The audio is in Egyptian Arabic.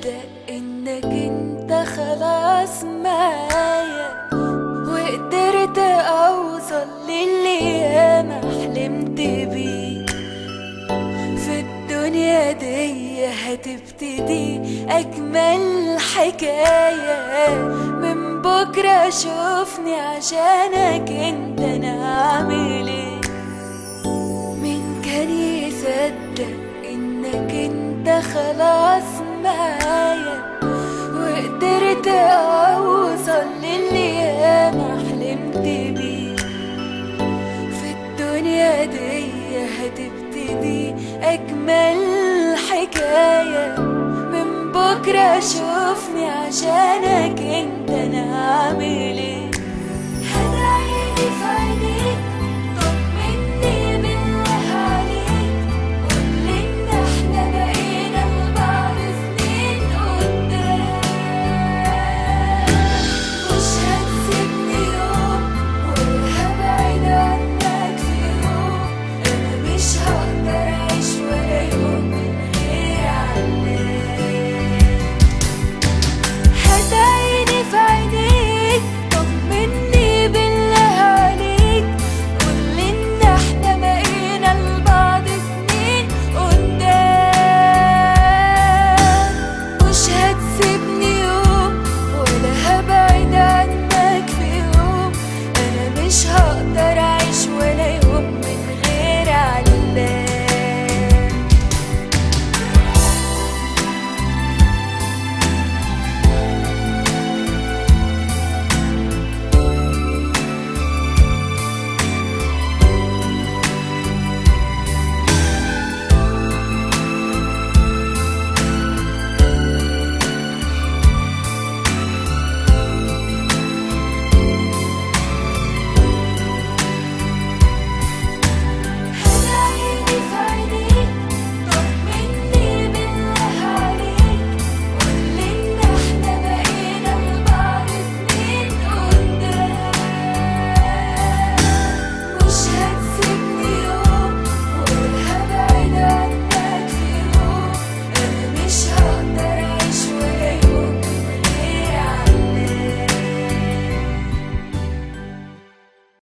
اصدق انك انت خلاص معايا وقدرت اوصل للي ياما حلمت بيه في الدنيا دي هتبتدي اجمل حكايه من بكره شوفني عشانك انت انا عامل ايه مين كان يصدق انك انت خلاص معايا وقدرت اوصل للي ياما حلمت بيه في الدنيا دي هتبتدي اجمل حكايه من بكره شوفني عشانك انت انا عامل ايه